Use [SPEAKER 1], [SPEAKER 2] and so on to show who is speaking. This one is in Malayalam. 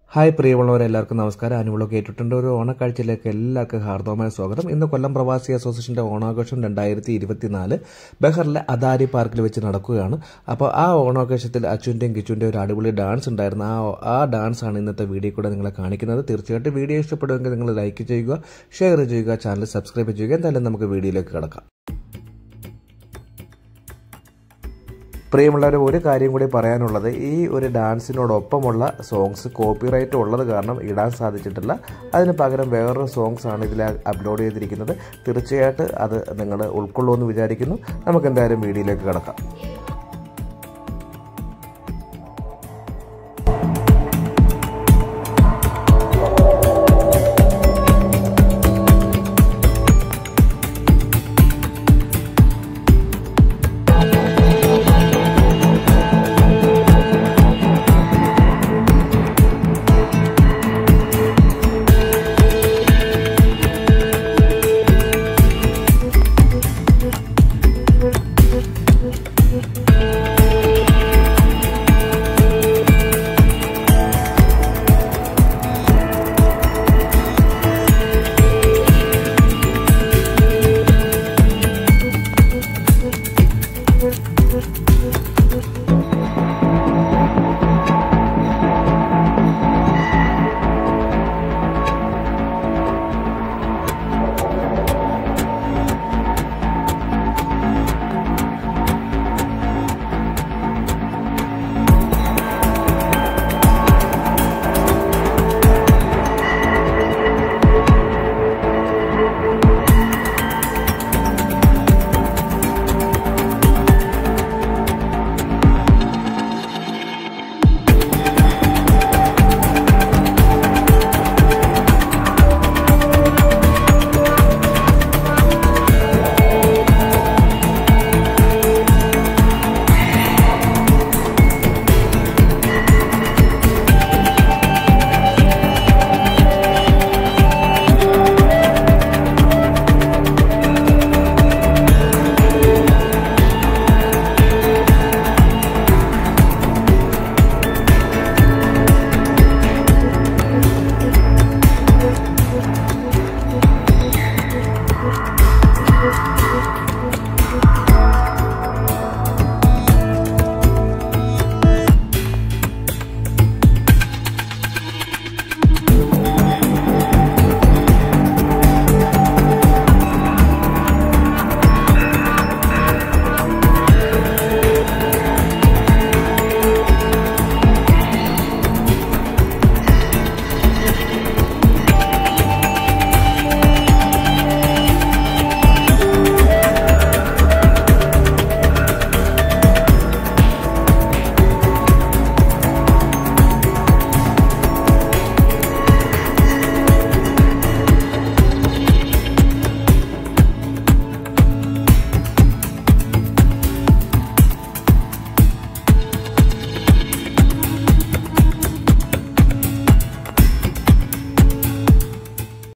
[SPEAKER 1] ഹായ് പ്രിയമുള്ളവരെ എല്ലാവർക്കും നമസ്കാരം അനുവിളോ കേട്ടിട്ടുണ്ട് ഒരു ഓണക്കാഴ്ചയിലേക്ക് എല്ലാവർക്കും ഹാർദവമായ സ്വാഗതം ഇന്ന് കൊല്ലം പ്രവാസി അസോസിയേഷന്റെ ഓണാഘോഷം രണ്ടായിരത്തി ഇരുപത്തിനാല് ബഹറിലെ അദാരി പാർക്കിൽ വെച്ച് നടക്കുകയാണ് അപ്പോൾ ആ ഓണാഘോഷത്തിൽ അച്ഛൻ്റെയും കിച്ചുൻ്റെയും ഒരു അടിപൊളി ഡാൻസ് ഉണ്ടായിരുന്നു ആ ആ ഡാൻസ് ആണ് ഇന്നത്തെ വീഡിയോ കൂടെ നിങ്ങളെ കാണിക്കുന്നത് തീർച്ചയായിട്ടും വീഡിയോ ഇഷ്ടപ്പെടുമെങ്കിൽ നിങ്ങൾ ലൈക്ക് ചെയ്യുക ഷെയർ ചെയ്യുക ചാനൽ സബ്സ്ക്രൈബ് ചെയ്യുക എന്തായാലും നമുക്ക് വീഡിയോയിലേക്ക് കിടക്കാം പ്രിയമുള്ളവർ ഒരു കാര്യം കൂടി പറയാനുള്ളത് ഈ ഒരു ഡാൻസിനോടൊപ്പമുള്ള സോങ്സ് കോപ്പിറൈറ്റ് ഉള്ളത് കാരണം ഇടാൻ സാധിച്ചിട്ടില്ല അതിന് പകരം വേറൊരു സോങ്സ് ആണ് ഇതിൽ അപ്ലോഡ് ചെയ്തിരിക്കുന്നത് തീർച്ചയായിട്ടും അത് നിങ്ങൾ ഉൾക്കൊള്ളുമെന്ന് വിചാരിക്കുന്നു നമുക്ക് എന്തായാലും വീഡിയോയിലേക്ക് കിടക്കാം